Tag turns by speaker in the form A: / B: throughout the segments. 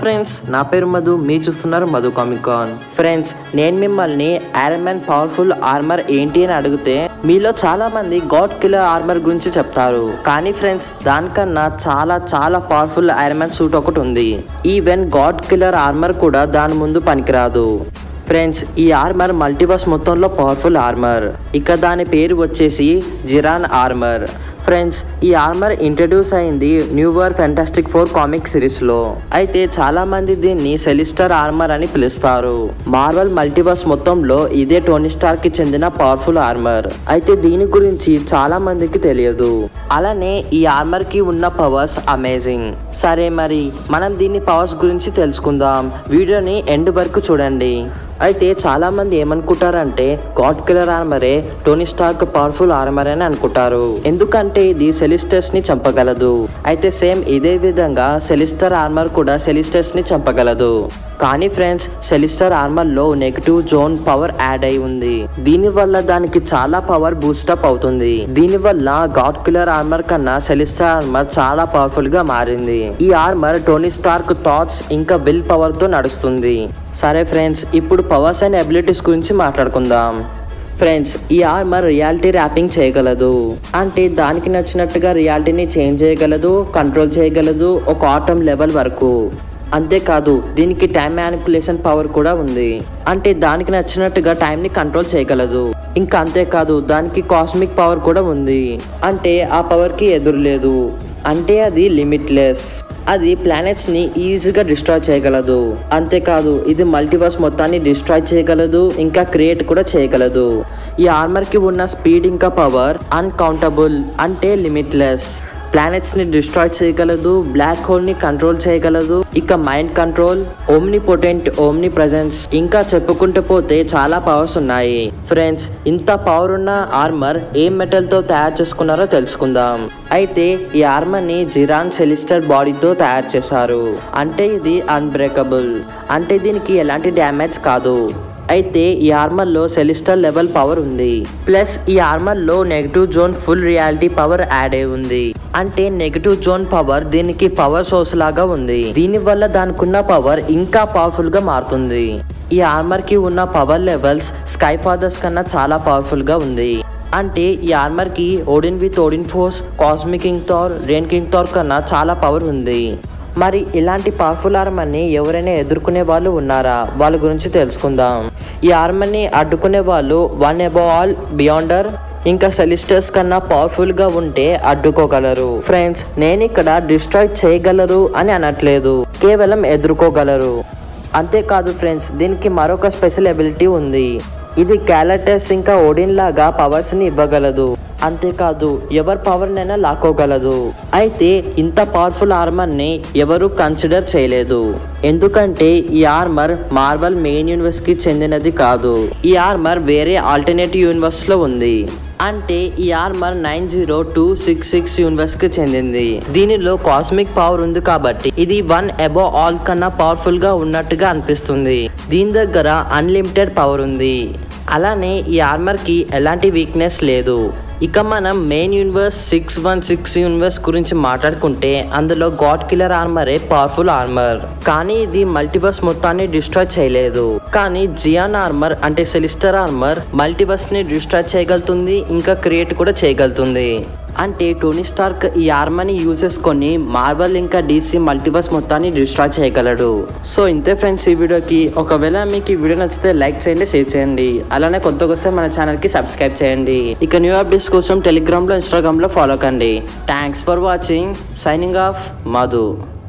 A: Friends నా పేరు మధు మీరు చూస్తున్నారు మధు కామిక్ కాన్ ఫ్రెండ్స్ నేను మిమ్మల్ని ఐరన్ మ్యాన్ పవర్ఫుల్ ఆర్మర్ ఏంటి అని అడిగితే మీలో చాలా మంది గాడ్ కిల్లర్ ఆర్మర్ గురించి చెప్తారు కానీ ఫ్రెండ్స్ దానికన్నా చాలా చాలా పవర్ఫుల్ ఐరన్ మ్యాన్ సూట్ ఒకటి ఉంది ఈవెన్ గాడ్ కిల్లర్ ఆర్మర్ కూడా దాని ముందు పనికిరాదు ఫ్రెండ్స్ ఈ ఆర్మర్ మల్టీవర్స్ మొత్తంలో పవర్ఫుల్ ఆర్మర్ ఇక దాని పేరు వచ్చేసి జిరాన్ ఆర్మర్ ఫ్రెండ్స్ ఈ ఆర్మర్ ఇంట్రడ్యూస్ అయింది న్యూ వర్ ఫెంటాస్టిక్ ఫోర్ కామిక్ సిరీస్ లో అయితే చాలా మంది దీన్ని సెలిస్టర్ ఆర్మర్ అని పిలుస్తారు మార్వల్ మల్టీవర్స్ మొత్తంలో ఇదే టోనీ స్టార్ కి చెందిన పవర్ఫుల్ ఆర్మర్ అయితే దీని గురించి చాలా మందికి తెలియదు అలానే ఈ ఆర్మర్ కి ఉన్న పవర్స్ అమేజింగ్ సరే మరి మనం దీని పవర్స్ గురించి తెలుసుకుందాం వీడియోని ఎండ్ వరకు చూడండి అయితే చాలా మంది ఏమనుకుంటారంటే గాడ్ కిల్లర్ ఆర్మరే టోనీ స్టార్క్ పవర్ఫుల్ ఆర్మర్ అని అనుకుంటారు ఎందుకంటే ఇది సెలిస్టర్స్ ని చంపగలదు అయితే సేమ్ ఇదే విధంగా సెలిస్టర్ ఆర్మర్ కూడా సెలిస్టర్స్ ని చంపగలదు కానీ ఫ్రెండ్స్ సెలిస్టర్ ఆర్మర్ లో నెగిటివ్ జోన్ పవర్ యాడ్ అయి ఉంది దీని వల్ల దానికి చాలా పవర్ బూస్టప్ అవుతుంది దీని వల్ల గాడ్ కిల్లర్ ఆర్మర్ కన్నా సెలిస్టర్ ఆర్మర్ చాలా పవర్ఫుల్ గా మారింది ఈ ఆర్మర్ టోనీ స్టార్క్ థాట్స్ ఇంకా విల్ పవర్ తో నడుస్తుంది సరే ఫ్రెండ్స్ ఇప్పుడు పవర్స్ అండ్ అబిలిటీస్ గురించి మాట్లాడుకుందాం ఫ్రెండ్స్ ఈ ఆర్మర్ రియాలిటీ ర్యాపింగ్ చేయగలదు అంటే దానికి నచ్చినట్టుగా రియాలిటీని చేంజ్ చేయగలదు కంట్రోల్ చేయగలదు ఒక ఆటం లెవెల్ వరకు అంతేకాదు దీనికి టైం మ్యానిపులేషన్ పవర్ కూడా ఉంది అంటే దానికి నచ్చినట్టుగా టైంని కంట్రోల్ చేయగలదు ఇంకా అంతేకాదు దానికి కాస్మిక్ పవర్ కూడా ఉంది అంటే ఆ పవర్కి ఎదురు లేదు అంటే అది లిమిట్లెస్ అది ప్లానెట్స్ ని ఈజీగా డిస్ట్రాయ్ చేయగలదు అంతేకాదు ఇది మల్టీవర్స్ మొత్తాన్ని డిస్ట్రాయ్ చేయగలదు ఇంకా క్రియేట్ కూడా చేయగలదు ఈ ఆర్మర్ కి ఉన్న స్పీడ్ ఇంకా పవర్ అన్కౌంటబుల్ అంటే లిమిట్లెస్ ప్లానెట్స్ ని డిస్ట్రాయ్ చేయగలదు బ్లాక్ హోల్ ని కంట్రోల్ చేయగలదు ఇక mind control omnipotent omnipresence ఇంకా చెప్పుకుంటూ పోతే చాలా పవర్స్ ఉన్నాయి ఫ్రెండ్స్ ఇంత పవర్ ఉన్న ఆర్మర్ ఏ మెటల్ తో తయారు చేసుకున్నారో తెలుసుకుందాం అయితే ఈ ఆర్మర్ ని జిరాన్ సెలిస్టర్ బాడీతో తయారు చేశారు అంటే ఇది అన్బ్రేకబుల్ అంటే దీనికి ఎలాంటి డ్యామేజ్ కాదు అయితే ఈ ఆర్మర్లో సెలిస్టర్ లెవెల్ పవర్ ఉంది ప్లస్ ఈ ఆర్మర్లో negative zone full reality power add అయి ఉంది అంటే నెగిటివ్ జోన్ పవర్ దీనికి పవర్ సోర్స్ లాగా ఉంది దీని వల్ల దానికున్న పవర్ ఇంకా పవర్ఫుల్ గా మారుతుంది ఈ ఆర్మర్ కి ఉన్న పవర్ లెవెల్స్ స్కై ఫాదర్స్ కన్నా చాలా పవర్ఫుల్ గా ఉంది అంటే ఈ ఆర్మర్ కి Odin with Odin force cosmic king Thor reign king Thor కన్నా చాలా పవర్ ఉంది మరి ఇలాంటి పవర్ఫుల్ ఆర్మర్ని ఎవరైనా ఎదుర్కొనే వాళ్ళు ఉన్నారా వాళ్ళ గురించి తెలుసుకుందాం ఈ ఆర్మర్ని అడ్డుకునే వాళ్ళు వన్ అబౌ ఆల్ బియాండర్ ఇంకా సెలిస్టర్స్ కన్నా పవర్ఫుల్ గా ఉంటే అడ్డుకోగలరు ఫ్రెండ్స్ నేను ఇక్కడ డిస్ట్రాయ్ చేయగలరు అని అనట్లేదు కేవలం ఎదుర్కోగలరు అంతేకాదు ఫ్రెండ్స్ దీనికి మరొక స్పెషల్ ఎబిలిటీ ఉంది ఇది క్యాలటస్ ఇంకా ఓడిన్ లాగా పవర్స్ ని ఇవ్వగలదు అంతేకాదు ఎవరి పవర్ నైనా లాక్కోగలదు అయితే ఇంత పవర్ఫుల్ ఆర్మర్ ని ఎవరు కన్సిడర్ చేయలేదు ఎందుకంటే ఈ ఆర్మర్ మార్వల్ మెయిన్ యూనివర్స్ కి చెందినది కాదు ఈ ఆర్మర్ వేరే ఆల్టర్నేటివ్ యూనివర్స్ లో ఉంది అంటే ఈ armour nine zero two six six universe కి చెందింది దీనిలో కాస్మిక్ పవర్ ఉంది కాబట్టి ఇది వన్ అబో ఆల్ కన్నా పవర్ఫుల్ గా ఉన్నట్టుగా అనిపిస్తుంది దీని దగ్గర అన్లిమిటెడ్ పవర్ ఉంది అలానే ఈ ఆర్మర్ కి ఎలాంటి వీక్నెస్ లేదు ఇక మనం main universe six one six universe గురించి మాట్లాడుకుంటే అందులో గాడ్ కిల్లర్ ఆర్మరే పవర్ఫుల్ ఆర్మర్ కానీ ఇది మల్టీవర్స్ మొత్తాన్ని డిస్ట్రాయ్ చేయలేదు కానీ జియాన్ ఆర్మర్ అంటే సెలిస్టర్ ఆర్మర్ మల్టీవర్స్ ని డిస్ట్రాయ్ చేయగలుగుతుంది ఇంకా క్రియేట్ కూడా చేయగలుగుతుంది అంటే టోనీ స్టార్క్ ఈ ఆర్మర్ని యూజ్ చేసుకొని మార్వల్ ఇంకా డీసీ మల్టీవర్స్ మొత్తాన్ని డిస్ట్రాయ్ చేయగలడు సో ఇంతే ఫ్రెండ్స్ ఈ వీడియోకి ఒకవేళ మీకు ఈ వీడియో నచ్చితే లైక్ చేయండి షేర్ చేయండి అలానే కొత్తగా వస్తే మన ఛానల్కి సబ్స్క్రైబ్ చేయండి ఇక న్యూ అప్డేట్స్ కోసం టెలిగ్రామ్లో ఇన్స్టాగ్రామ్లో ఫాలో కండి thanks for watching signing off Madhu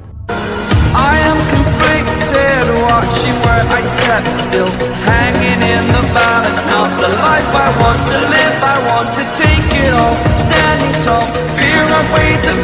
B: I am conflicted, watching where I step still, hanging in the balance. Not the life I want to live, I want to take it all, standing tall. Fear I weighed the